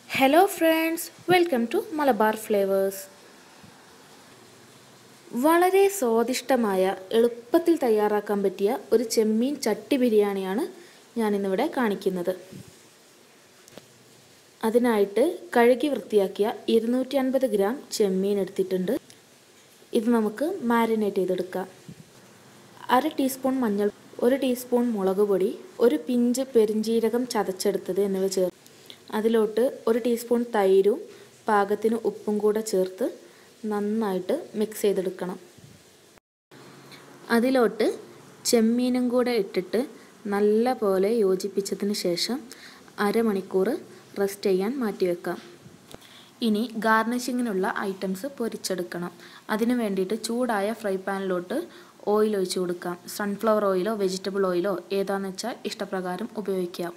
hello friends welcome to Malabar flavours വളരെ സ്വാദിഷ്ടമായ എളുപ്പത്തിൽ തയ്യാറാക്കാൻ പറ്റിയ ഒരു ചെമ്മീൻ ചട്ടി ബിരിയാണിയാണ് ഞാനിന്നിവിടെ കാണിക്കുന്നത് അതിനായിട്ട് കഴുകി വൃത്തിയാക്കിയ ഇരുന്നൂറ്റി അൻപത് ഗ്രാം ചെമ്മീൻ എടുത്തിട്ടുണ്ട് ഇത് നമുക്ക് മാരിനേറ്റ് ചെയ്തെടുക്കാം അര ടീസ്പൂൺ മഞ്ഞൾ ഒരു ടീസ്പൂൺ മുളക് പൊടി ഒരു പിഞ്ച് പെരിഞ്ജീരകം ചതച്ചെടുത്തത് എന്നിവ ചേർത്ത് അതിലോട്ട് ഒരു ടീസ്പൂൺ തൈരും പാകത്തിന് ഉപ്പും കൂടെ ചേർത്ത് നന്നായിട്ട് മിക്സ് ചെയ്തെടുക്കണം അതിലോട്ട് ചെമ്മീനും കൂടെ ഇട്ടിട്ട് നല്ല പോലെ യോജിപ്പിച്ചതിന് ശേഷം അരമണിക്കൂർ റെസ്റ്റ് ചെയ്യാൻ മാറ്റിവെക്കാം ഇനി ഗാർണിഷിങ്ങിനുള്ള ഐറ്റംസ് പൊരിച്ചെടുക്കണം അതിനു വേണ്ടിയിട്ട് ചൂടായ ഫ്രൈ പാനിലോട്ട് ഓയിൽ ഒഴിച്ചു കൊടുക്കാം സൺഫ്ലവർ ഓയിലോ വെജിറ്റബിൾ ഓയിലോ ഏതാന്ന് വെച്ചാൽ ഇഷ്ടപ്രകാരം ഉപയോഗിക്കാം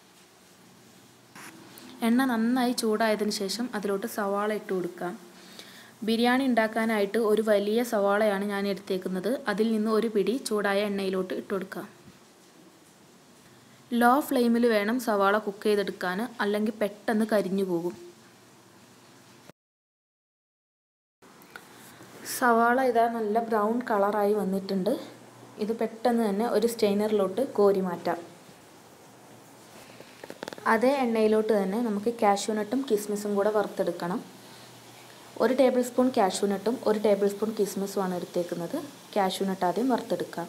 എണ്ണ നന്നായി ചൂടായതിനു ശേഷം അതിലോട്ട് സവാള ഇട്ട് കൊടുക്കാം ബിരിയാണി ഉണ്ടാക്കാനായിട്ട് ഒരു വലിയ സവാളയാണ് ഞാൻ എടുത്തേക്കുന്നത് അതിൽ നിന്ന് ഒരു പിടി ചൂടായ എണ്ണയിലോട്ട് ഇട്ട് കൊടുക്കാം ലോ ഫ്ലെയിമിൽ വേണം സവാള കുക്ക് ചെയ്തെടുക്കാൻ അല്ലെങ്കിൽ പെട്ടെന്ന് കരിഞ്ഞു പോകും സവാള ഇതാ നല്ല ബ്രൗൺ കളറായി വന്നിട്ടുണ്ട് ഇത് പെട്ടെന്ന് തന്നെ ഒരു സ്റ്റെയിനറിലോട്ട് കോരി മാറ്റാം അതേ എണ്ണയിലോട്ട് തന്നെ നമുക്ക് കാഷ്യൂനട്ടും കിസ്മിസും കൂടെ വറുത്തെടുക്കണം ഒരു ടേബിൾ സ്പൂൺ കാഷ്യൂനട്ടും ഒരു ടേബിൾ സ്പൂൺ കിസ്മിസുമാണ് എടുത്തേക്കുന്നത് കാഷ്യൂനട്ട് ആദ്യം വറുത്തെടുക്കാം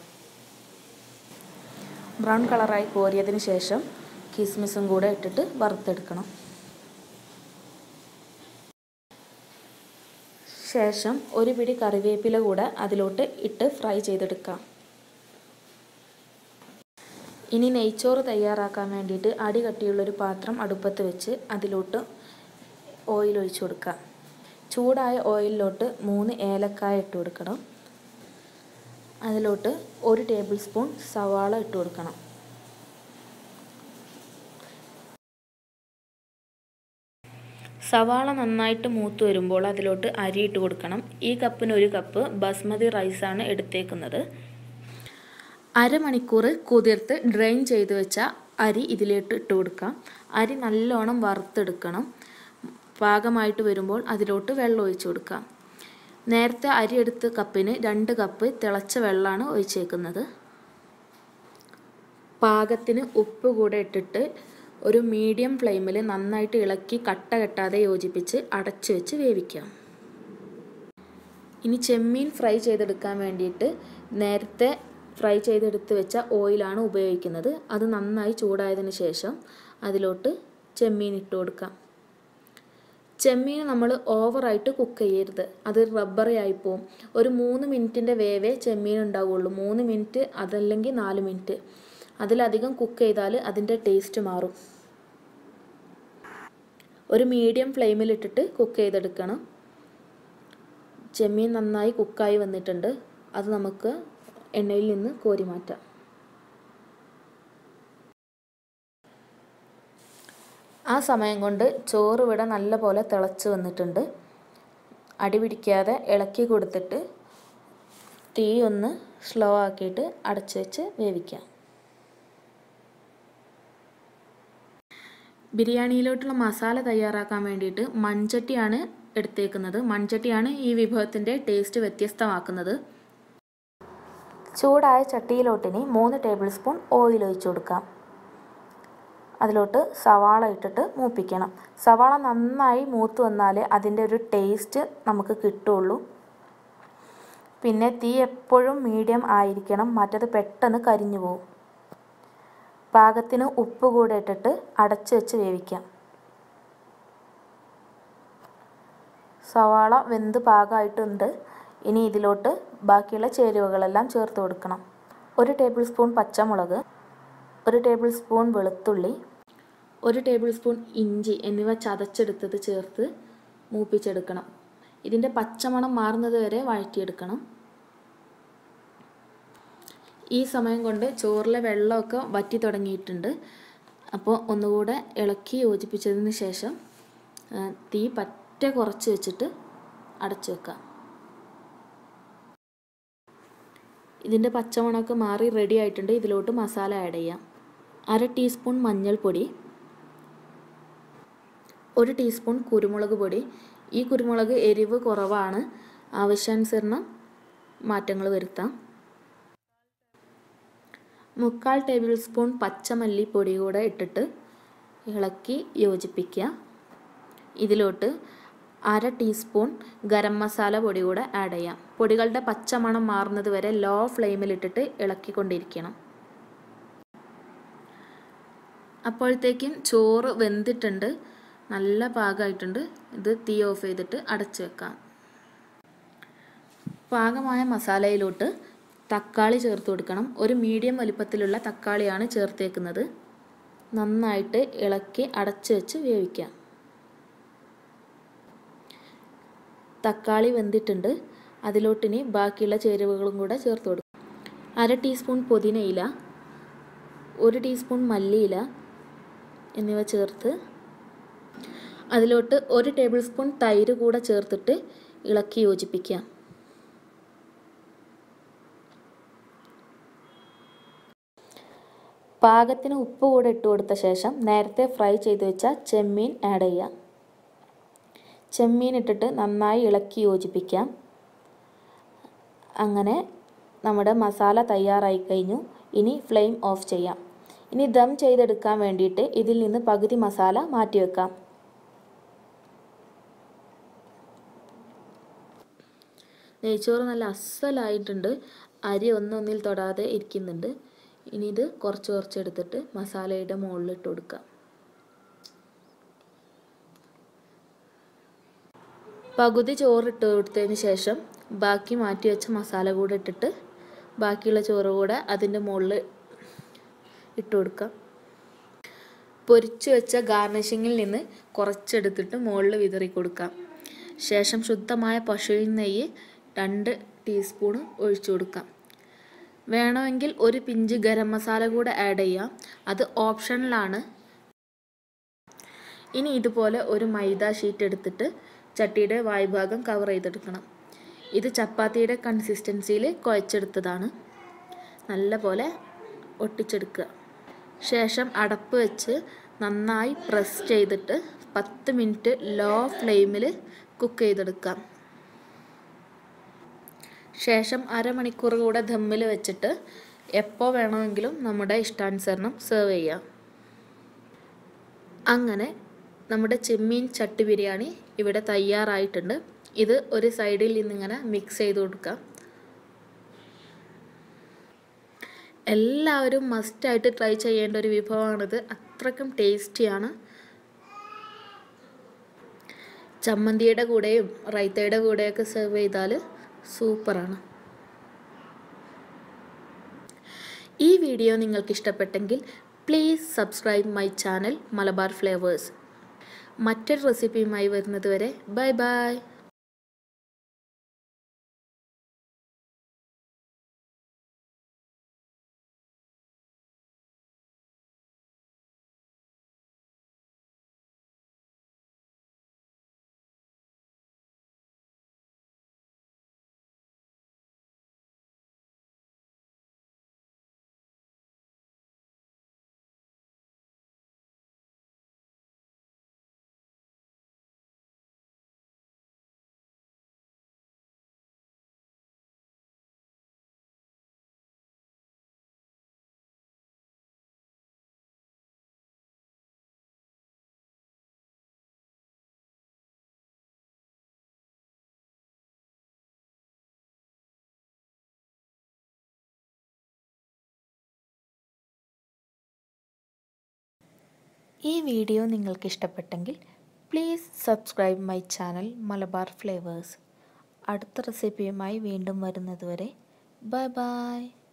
ബ്രൗൺ കളറായി കോരിയതിന് ശേഷം കിസ്മിസും കൂടെ ഇട്ടിട്ട് വറുത്തെടുക്കണം ശേഷം ഒരു പിടി കറിവേപ്പില കൂടെ അതിലോട്ട് ഇട്ട് ഫ്രൈ ചെയ്തെടുക്കാം ഇനി നെയ്ച്ചോറ് തയ്യാറാക്കാൻ വേണ്ടിയിട്ട് അടി കട്ടിയുള്ളൊരു പാത്രം അടുപ്പത്ത് വെച്ച് അതിലോട്ട് ഓയിൽ ഒഴിച്ചു കൊടുക്കാം ചൂടായ ഓയിലിലോട്ട് മൂന്ന് ഏലക്കായ ഇട്ട് കൊടുക്കണം അതിലോട്ട് ഒരു ടേബിൾ സ്പൂൺ സവാള ഇട്ട് കൊടുക്കണം സവാള നന്നായിട്ട് മൂത്ത് വരുമ്പോൾ അതിലോട്ട് അരി ഇട്ട് കൊടുക്കണം ഈ കപ്പിന് ഒരു കപ്പ് ബസ്മതി റൈസാണ് എടുത്തേക്കുന്നത് അരമണിക്കൂർ കുതിർത്ത് ഡ്രെയിൻ ചെയ്ത് വെച്ച അരി ഇതിലോട്ട് ഇട്ട് കൊടുക്കാം അരി നല്ലോണം വറുത്തെടുക്കണം പാകമായിട്ട് വരുമ്പോൾ അതിലോട്ട് വെള്ളം ഒഴിച്ചു കൊടുക്കാം നേരത്തെ അരി എടുത്ത കപ്പിന് രണ്ട് കപ്പ് തിളച്ച വെള്ളമാണ് ഒഴിച്ചേക്കുന്നത് പാകത്തിന് ഉപ്പ് കൂടെ ഇട്ടിട്ട് ഒരു മീഡിയം ഫ്ലെയിമിൽ നന്നായിട്ട് ഇളക്കി കട്ട കെട്ടാതെ യോജിപ്പിച്ച് അടച്ചു വെച്ച് വേവിക്കാം ഇനി ചെമ്മീൻ ഫ്രൈ ചെയ്തെടുക്കാൻ വേണ്ടിയിട്ട് നേരത്തെ ഫ്രൈ ചെയ്തെടുത്ത് വെച്ച ഓയിലാണ് ഉപയോഗിക്കുന്നത് അത് നന്നായി ചൂടായതിന് ശേഷം അതിലോട്ട് ചെമ്മീൻ ഇട്ട് കൊടുക്കാം ചെമ്മീൻ നമ്മൾ ഓവറായിട്ട് കുക്ക് ചെയ്യരുത് അത് റബ്ബറി ആയിപ്പോവും ഒരു മൂന്ന് മിനിറ്റിൻ്റെ വേവേ ചെമ്മീൻ ഉണ്ടാവുള്ളൂ മൂന്ന് മിനിറ്റ് അതല്ലെങ്കിൽ നാല് മിനിറ്റ് അതിലധികം കുക്ക് ചെയ്താൽ അതിൻ്റെ ടേസ്റ്റ് മാറും ഒരു മീഡിയം ഫ്ലെയിമിലിട്ടിട്ട് കുക്ക് ചെയ്തെടുക്കണം ചെമ്മീൻ നന്നായി കുക്കായി വന്നിട്ടുണ്ട് അത് നമുക്ക് എണ്ണയിൽ നിന്ന് കോരി മാറ്റാം ആ സമയം കൊണ്ട് ചോറ് ഇവിടെ നല്ലപോലെ തിളച്ച് വന്നിട്ടുണ്ട് അടി പിടിക്കാതെ ഇളക്കി കൊടുത്തിട്ട് തീ ഒന്ന് സ്ലോ ആക്കിയിട്ട് അടച്ച് വെച്ച് വേവിക്കാം ബിരിയാണിയിലോട്ടുള്ള മസാല തയ്യാറാക്കാൻ വേണ്ടിയിട്ട് മൺചട്ടിയാണ് എടുത്തേക്കുന്നത് മൺചട്ടിയാണ് ഈ വിഭവത്തിൻ്റെ ടേസ്റ്റ് വ്യത്യസ്തമാക്കുന്നത് ചൂടായ ചട്ടിയിലോട്ടിനി മൂന്ന് ടേബിൾ സ്പൂൺ ഓയിൽ ഒഴിച്ചു കൊടുക്കാം അതിലോട്ട് സവാള ഇട്ടിട്ട് മൂപ്പിക്കണം സവാള നന്നായി മൂത്ത് വന്നാൽ അതിൻ്റെ ഒരു ടേസ്റ്റ് നമുക്ക് കിട്ടുള്ളൂ പിന്നെ തീ എപ്പോഴും മീഡിയം ആയിരിക്കണം മറ്റത് പെട്ടെന്ന് കരിഞ്ഞു പോകും പാകത്തിന് ഉപ്പ് കൂടെ ഇട്ടിട്ട് അടച്ചു വെച്ച് വേവിക്കാം സവാള വെന്ത് പാകമായിട്ടുണ്ട് ഇനി ഇതിലോട്ട് ബാക്കിയുള്ള ചേരുവകളെല്ലാം ചേർത്ത് കൊടുക്കണം ഒരു ടേബിൾ സ്പൂൺ പച്ചമുളക് ഒരു ടേബിൾ സ്പൂൺ വെളുത്തുള്ളി ഒരു ടേബിൾ സ്പൂൺ ഇഞ്ചി എന്നിവ ചതച്ചെടുത്തത് ചേർത്ത് മൂപ്പിച്ചെടുക്കണം ഇതിൻ്റെ പച്ചമണം മാറുന്നത് വരെ വഴറ്റിയെടുക്കണം ഈ സമയം കൊണ്ട് ചോറിലെ വെള്ളമൊക്കെ വറ്റി തുടങ്ങിയിട്ടുണ്ട് അപ്പോൾ ഒന്നുകൂടെ ഇളക്കി യോജിപ്പിച്ചതിന് ശേഷം തീ പറ്റ കുറച്ച് വെച്ചിട്ട് അടച്ചു വെക്കാം ഇതിൻ്റെ പച്ചമണമൊക്കെ മാറി റെഡി ആയിട്ടുണ്ട് ഇതിലോട്ട് മസാല ആഡ് ചെയ്യാം അര ടീസ്പൂൺ മഞ്ഞൾപ്പൊടി ഒരു ടീസ്പൂൺ കുരുമുളക് പൊടി ഈ കുരുമുളക് എരിവ് കുറവാണ് ആവശ്യാനുസരണം മാറ്റങ്ങൾ വരുത്താം മുക്കാൽ ടേബിൾ സ്പൂൺ പച്ചമല്ലിപ്പൊടി കൂടെ ഇട്ടിട്ട് ഇളക്കി യോജിപ്പിക്കുക ഇതിലോട്ട് അര ടീസ്പൂൺ ഗരം മസാല പൊടി കൂടെ ആഡ് ചെയ്യാം പൊടികളുടെ പച്ചമണം മാറുന്നത് വരെ ലോ ഫ്ലെയിമിലിട്ടിട്ട് ഇളക്കിക്കൊണ്ടിരിക്കണം അപ്പോഴത്തേക്കും ചോറ് വെന്തിട്ടുണ്ട് നല്ല പാകമായിട്ടുണ്ട് ഇത് തീ ഓഫ് ചെയ്തിട്ട് അടച്ചു വെക്കാം പാകമായ മസാലയിലോട്ട് തക്കാളി ചേർത്ത് കൊടുക്കണം ഒരു മീഡിയം വലിപ്പത്തിലുള്ള തക്കാളിയാണ് ചേർത്തേക്കുന്നത് നന്നായിട്ട് ഇളക്കി അടച്ചു വെച്ച് വേവിക്കാം തക്കാളി വെന്തിട്ടുണ്ട് അതിലോട്ടിനി ബാക്കിയുള്ള ചേരുവകളും കൂടെ ചേർത്ത് കൊടുക്കും അര ടീസ്പൂൺ പുതിനയില ഒരു ടീസ്പൂൺ മല്ലിയില എന്നിവ ചേർത്ത് അതിലോട്ട് ഒരു ടേബിൾ സ്പൂൺ തൈര് കൂടെ ചേർത്തിട്ട് ഇളക്കി യോജിപ്പിക്കാം പാകത്തിന് ഉപ്പ് കൂടെ ഇട്ട് കൊടുത്ത ശേഷം നേരത്തെ ഫ്രൈ ചെയ്ത് വെച്ച ചെമ്മീൻ ആഡ് ചെയ്യാം ചെമ്മീൻ ഇട്ടിട്ട് നന്നായി ഇളക്കി യോജിപ്പിക്കാം അങ്ങനെ നമ്മുടെ മസാല തയ്യാറായി കഴിഞ്ഞു ഇനി ഫ്ലെയിം ഓഫ് ചെയ്യാം ഇനി ദം ചെയ്തെടുക്കാൻ വേണ്ടിയിട്ട് ഇതിൽ നിന്ന് പകുതി മസാല മാറ്റി വെക്കാം നെയ്ച്ചോറ് നല്ല അസലായിട്ടുണ്ട് അരി ഒന്നൊന്നിൽ തൊടാതെ ഇരിക്കുന്നുണ്ട് ഇനി ഇത് കുറച്ച് കുറച്ച് എടുത്തിട്ട് മസാലയുടെ മുകളിൽ ഇട്ട് കൊടുക്കാം പകുതി ചോറ് ഇട്ട് കൊടുത്തതിന് ശേഷം ബാക്കി മാറ്റി വെച്ച മസാല കൂടെ ഇട്ടിട്ട് ബാക്കിയുള്ള ചോറ് കൂടെ അതിൻ്റെ മുകളിൽ ഇട്ട് കൊടുക്കാം പൊരിച്ചു വെച്ച ഗാർണിഷിങ്ങിൽ നിന്ന് കുറച്ചെടുത്തിട്ട് മുകളിൽ വിതറി കൊടുക്കാം ശേഷം ശുദ്ധമായ പശുവിൻ നെയ്യ് രണ്ട് ടീസ്പൂൺ ഒഴിച്ചു കൊടുക്കാം വേണമെങ്കിൽ ഒരു പിഞ്ച് ഗരം മസാല കൂടെ ആഡ് ചെയ്യാം അത് ഓപ്ഷനിലാണ് ഇനി ഇതുപോലെ ഒരു മൈദ ഷീറ്റ് എടുത്തിട്ട് ചട്ടിയുടെ വായ്ഭാഗം കവർ ചെയ്തെടുക്കണം ഇത് ചപ്പാത്തിയുടെ കൺസിസ്റ്റൻസിയിൽ കുഴച്ചെടുത്തതാണ് നല്ല പോലെ ഒട്ടിച്ചെടുക്കുക ശേഷം അടപ്പ് വെച്ച് നന്നായി പ്രസ് ചെയ്തിട്ട് പത്ത് മിനിറ്റ് ലോ ഫ്ലെയിമിൽ കുക്ക് ചെയ്തെടുക്കാം ശേഷം അരമണിക്കൂർ കൂടെ ദമ്മിൽ വെച്ചിട്ട് എപ്പോൾ വേണമെങ്കിലും നമ്മുടെ ഇഷ്ടാനുസരണം സെർവ് ചെയ്യാം അങ്ങനെ നമ്മുടെ ചെമ്മീൻ ചട്ടി ബിരിയാണി ഇവിടെ തയ്യാറായിട്ടുണ്ട് ഇത് ഒരു സൈഡിൽ നിന്നിങ്ങനെ മിക്സ് ചെയ്ത് കൊടുക്കാം എല്ലാവരും മസ്റ്റായിട്ട് ട്രൈ ചെയ്യേണ്ട ഒരു വിഭവമാണിത് അത്രയ്ക്കും ടേസ്റ്റിയാണ് ചമ്മന്തിയുടെ കൂടെയും റൈത്തയുടെ കൂടെയൊക്കെ സെർവ് ചെയ്താൽ സൂപ്പറാണ് ഈ വീഡിയോ നിങ്ങൾക്ക് ഇഷ്ടപ്പെട്ടെങ്കിൽ please subscribe my channel Malabar flavours മറ്റൊരു റെസിപ്പിയുമായി വരുന്നത് വരെ ബൈ ബൈ ഈ വീഡിയോ നിങ്ങൾക്ക് ഇഷ്ടപ്പെട്ടെങ്കിൽ please subscribe my channel Malabar flavours അടുത്ത റെസിപ്പിയുമായി വീണ്ടും വരുന്നതുവരെ ബൈ ബൈ